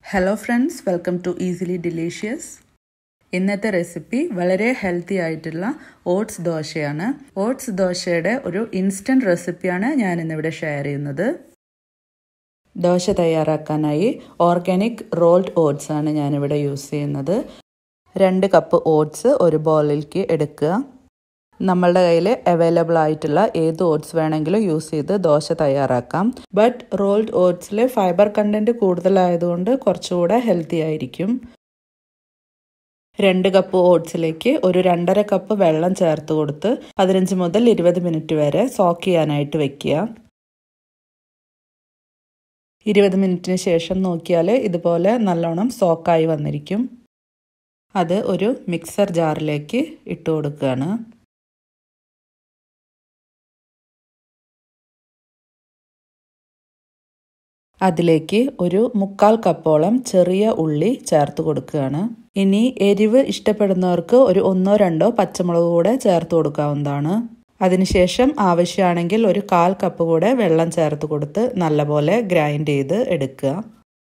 hello friends welcome to easily delicious ഇന്നത്തെ recipe വളരെ healthy ആയിട്ടുള്ള ഓട്സ് ദോശയാണ് ഓട്സ് ദോശയുടെ ഒരു ഇൻസ്റ്റൻറ്റ് റെസിപ്പിയാണ് ഞാൻ ഇന്നിവിടെ ഷെയർ ചെയ്യുന്നത് ദോശ തയ്യാറാക്കാനായി ഓർഗാനിക് റോൾഡ് ഓട്സ് ആണ് ഞാനിവിടെ യൂസ് ചെയ്യുന്നത് രണ്ട് കപ്പ് ഓട്സ് ഒരു ബോളിലേക്ക് എടുക്കുക നമ്മളുടെ കയ്യിൽ അവൈലബിൾ ആയിട്ടുള്ള ഏത് ഓട്സ് വേണമെങ്കിലും യൂസ് ചെയ്ത് ദോശ തയ്യാറാക്കാം ബട്ട് റോൾഡ് ഓട്സിൽ ഫൈബർ കണ്ടന്റ് കൂടുതലായതുകൊണ്ട് കുറച്ചുകൂടെ ഹെൽത്തി ആയിരിക്കും രണ്ട് കപ്പ് ഓട്സിലേക്ക് ഒരു രണ്ടര കപ്പ് വെള്ളം ചേർത്ത് കൊടുത്ത് പതിനഞ്ച് മുതൽ ഇരുപത് മിനിറ്റ് വരെ സോക്ക് ചെയ്യാനായിട്ട് വെക്കുക ഇരുപത് മിനിറ്റിന് ശേഷം നോക്കിയാൽ ഇതുപോലെ നല്ലോണം സോക്കായി വന്നിരിക്കും അത് ഒരു മിക്സർ ജാറിലേക്ക് ഇട്ട് കൊടുക്കുകയാണ് അതിലേക്ക് ഒരു മുക്കാൽ കപ്പോളം ചെറിയ ഉള്ളി ചേർത്ത് കൊടുക്കുകയാണ് ഇനി എരിവ് ഇഷ്ടപ്പെടുന്നവർക്ക് ഒരു ഒന്നോ രണ്ടോ പച്ചമുളക് കൂടെ ചേർത്ത് കൊടുക്കാവുന്നതാണ് അതിനുശേഷം ആവശ്യമാണെങ്കിൽ ഒരു കാൽ കപ്പ് കൂടെ വെള്ളം ചേർത്ത് കൊടുത്ത് നല്ലപോലെ ഗ്രൈൻഡ് ചെയ്ത് എടുക്കുക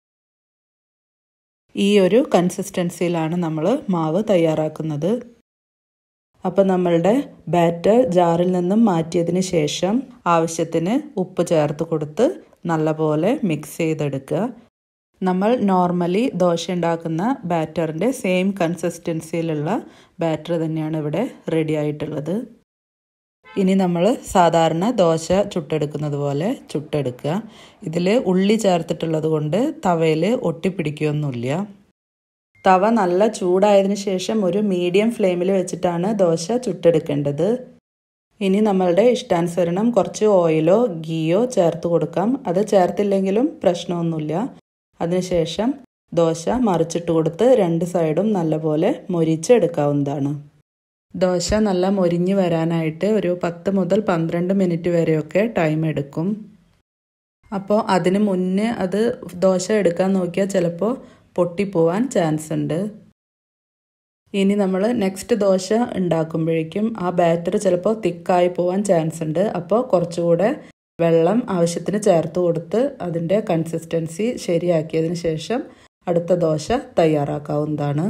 ഈ ഒരു കൺസിസ്റ്റൻസിയിലാണ് നമ്മൾ മാവ് തയ്യാറാക്കുന്നത് അപ്പോൾ നമ്മളുടെ ബാറ്റർ ജാറിൽ നിന്നും മാറ്റിയതിന് ശേഷം ആവശ്യത്തിന് ഉപ്പ് ചേർത്ത് കൊടുത്ത് നല്ലപോലെ മിക്സ് ചെയ്തെടുക്കുക നമ്മൾ നോർമലി ദോശ ഉണ്ടാക്കുന്ന ബാറ്ററിൻ്റെ സെയിം കൺസിസ്റ്റൻസിയിലുള്ള ബാറ്റർ തന്നെയാണ് ഇവിടെ റെഡി ആയിട്ടുള്ളത് ഇനി നമ്മൾ സാധാരണ ദോശ ചുട്ടെടുക്കുന്നത് പോലെ ചുട്ടെടുക്കുക ഇതിൽ ഉള്ളി ചേർത്തിട്ടുള്ളത് കൊണ്ട് തവയിൽ ഒട്ടിപ്പിടിക്കുകയൊന്നുമില്ല തവ നല്ല ചൂടായതിനു ശേഷം ഒരു മീഡിയം ഫ്ലെയിമിൽ വെച്ചിട്ടാണ് ദോശ ചുട്ടെടുക്കേണ്ടത് ഇനി നമ്മളുടെ ഇഷ്ടാനുസരണം കുറച്ച് ഓയിലോ ഗീയോ ചേർത്ത് കൊടുക്കാം അത് ചേർത്തില്ലെങ്കിലും പ്രശ്നമൊന്നുമില്ല അതിനുശേഷം ദോശ മറിച്ചിട്ട് കൊടുത്ത് രണ്ട് സൈഡും നല്ലപോലെ മൊരിച്ചെടുക്കാവുന്നതാണ് ദോശ നല്ല മൊരിഞ്ഞ് വരാനായിട്ട് ഒരു പത്ത് മുതൽ പന്ത്രണ്ട് മിനിറ്റ് വരെയൊക്കെ ടൈം എടുക്കും അപ്പോൾ അതിന് മുന്നേ അത് ദോശ എടുക്കാൻ നോക്കിയാൽ ചിലപ്പോൾ പൊട്ടിപ്പോവാൻ ചാൻസ് ഉണ്ട് ഇനി നമ്മൾ നെക്സ്റ്റ് ദോശ ഉണ്ടാക്കുമ്പോഴേക്കും ആ ബാറ്റർ ചിലപ്പോൾ തിക്കായി പോവാൻ ചാൻസ് ഉണ്ട് അപ്പോൾ കുറച്ചുകൂടെ വെള്ളം ആവശ്യത്തിന് ചേർത്ത് കൊടുത്ത് അതിൻ്റെ കൺസിസ്റ്റൻസി ശരിയാക്കിയതിന് ശേഷം അടുത്ത ദോശ തയ്യാറാക്കാവുന്നതാണ്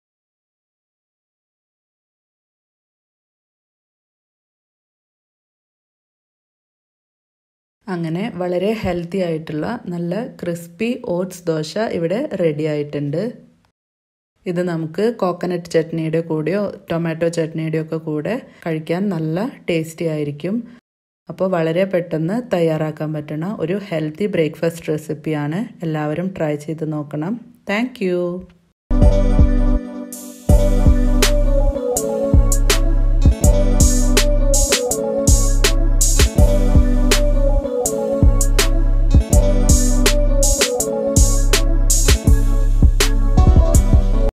അങ്ങനെ വളരെ ഹെൽത്തി ആയിട്ടുള്ള നല്ല ക്രിസ്പി ഓട്സ് ദോശ ഇവിടെ റെഡി ആയിട്ടുണ്ട് ഇത് നമുക്ക് കോക്കനട്ട് ചട്നിയുടെ കൂടെയോ ടൊമാറ്റോ ചട്നിയുടെ ഒക്കെ കൂടെ കഴിക്കാൻ നല്ല ടേസ്റ്റി ആയിരിക്കും അപ്പോൾ വളരെ പെട്ടെന്ന് തയ്യാറാക്കാൻ പറ്റുന്ന ഒരു ഹെൽത്തി ബ്രേക്ക്ഫാസ്റ്റ് റെസിപ്പിയാണ് എല്ലാവരും ട്രൈ ചെയ്ത് നോക്കണം താങ്ക്